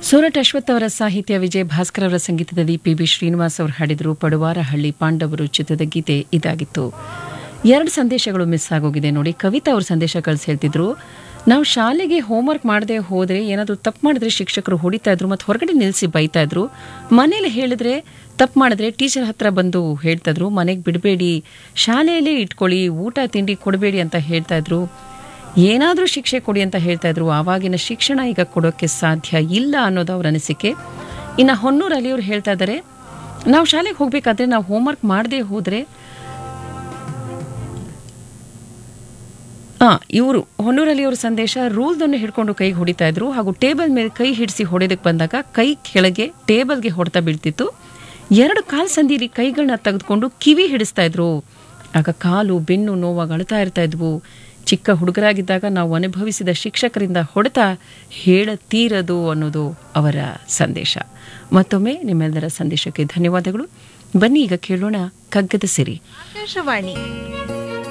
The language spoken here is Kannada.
ಸೂರಟ್ ಅಶ್ವಥ್ ಅವರ ಸಾಹಿತ್ಯ ವಿಜಯ್ ಭಾಸ್ಕರ್ ಅವರ ಸಂಗೀತದಲ್ಲಿ ಪಿ ಬಿ ಶ್ರೀನಿವಾಸ್ ಅವರು ಹಾಡಿದರು ಪಡುವಾರಹಳ್ಳಿ ಪಾಂಡವರು ಚಿತ್ರದ ಗೀತೆ ಇದಾಗಿತ್ತು ಎರಡು ಸಂದೇಶಗಳು ಮಿಸ್ ಆಗೋಗಿದೆ ನೋಡಿ ಕವಿತಾ ಅವ್ರ ಸಂದೇಶ ಕಳಿಸಿ ಹೇಳ್ತಿದ್ರು ನಾವು ಶಾಲೆಗೆ ಹೋಮ್ವರ್ಕ್ ಮಾಡದೆ ಹೋದ್ರೆ ಏನಾದರೂ ತಪ್ಪು ಮಾಡಿದ್ರೆ ಶಿಕ್ಷಕರು ಹೊಡಿತಾ ಇದ್ರು ಮತ್ತು ಹೊರಗಡೆ ನಿಲ್ಲಿಸಿ ಬೈತಾ ಇದ್ರು ಮನೇಲಿ ಹೇಳಿದ್ರೆ ತಪ್ಪು ಮಾಡಿದ್ರೆ ಟೀಚರ್ ಹತ್ರ ಬಂದು ಹೇಳ್ತಾ ಇದ್ರು ಮನೆಗೆ ಬಿಡಬೇಡಿ ಶಾಲೆಯಲ್ಲೇ ಇಟ್ಕೊಳ್ಳಿ ಊಟ ತಿಂಡಿ ಕೊಡಬೇಡಿ ಅಂತ ಹೇಳ್ತಾ ಇದ್ರು ಏನಾದರೂ ಶಿಕ್ಷೆ ಕೊಡಿ ಅಂತ ಹೇಳ್ತಾ ಇದ್ರು ಆವಾಗಿನ ಶಿಕ್ಷಣ ಈಗ ಕೊಡೋಕ್ಕೆ ಸಾಧ್ಯ ಇಲ್ಲ ಅನ್ನೋದು ಅವ್ರ ಅನಿಸಿಕೆ ಇನ್ನು ಹೊನ್ನೂರು ಅಲಿಯವ್ರು ಹೇಳ್ತಾ ಇದ್ದಾರೆ ನಾವು ಶಾಲೆಗೆ ಹೋಗ್ಬೇಕಾದ್ರೆ ನಾವು ಹೋಮ್ವರ್ಕ್ ಮಾಡದೆ ಹೋದ್ರೆ ಆ ಇವರು ಹೊನ್ನೂರಲ್ಲಿ ಅವ್ರ ಸಂದೇಶ ರೂಲ್ದನ್ನು ಹಿಡ್ಕೊಂಡು ಕೈಗೆ ಹೊಡಿತಾ ಇದ್ರು ಹಾಗೂ ಟೇಬಲ್ ಮೇಲೆ ಕೈ ಹಿಡಿಸಿ ಹೊಡೆದಕ್ಕೆ ಬಂದಾಗ ಕೈ ಕೆಳಗೆ ಟೇಬಲ್ಗೆ ಹೊಡೆತ ಬೀಳ್ತಿತ್ತು ಎರಡು ಕಾಲು ಸಂದಿಲಿ ಕೈಗಳನ್ನ ತೆಗೆದುಕೊಂಡು ಕಿವಿ ಹಿಡಿಸ್ತಾ ಇದ್ರು ಆಗ ಕಾಲು ಬೆನ್ನು ನೋವಾಗಿ ಅಳ್ತಾ ಇರ್ತಾ ಇದ್ವು ಚಿಕ್ಕ ಹುಡುಗರಾಗಿದ್ದಾಗ ನಾವು ಅನುಭವಿಸಿದ ಶಿಕ್ಷಕರಿಂದ ಹೊಡೆತ ಹೇಳತೀರದು ಅನ್ನೋದು ಅವರ ಸಂದೇಶ ಮತ್ತೊಮ್ಮೆ ನಿಮ್ಮೆಲ್ಲರ ಸಂದೇಶಕ್ಕೆ ಧನ್ಯವಾದಗಳು ಬನ್ನಿ ಈಗ ಕೇಳೋಣ ಕಗ್ಗದ ಸಿರಿ ಆಕಾಶವಾಣಿ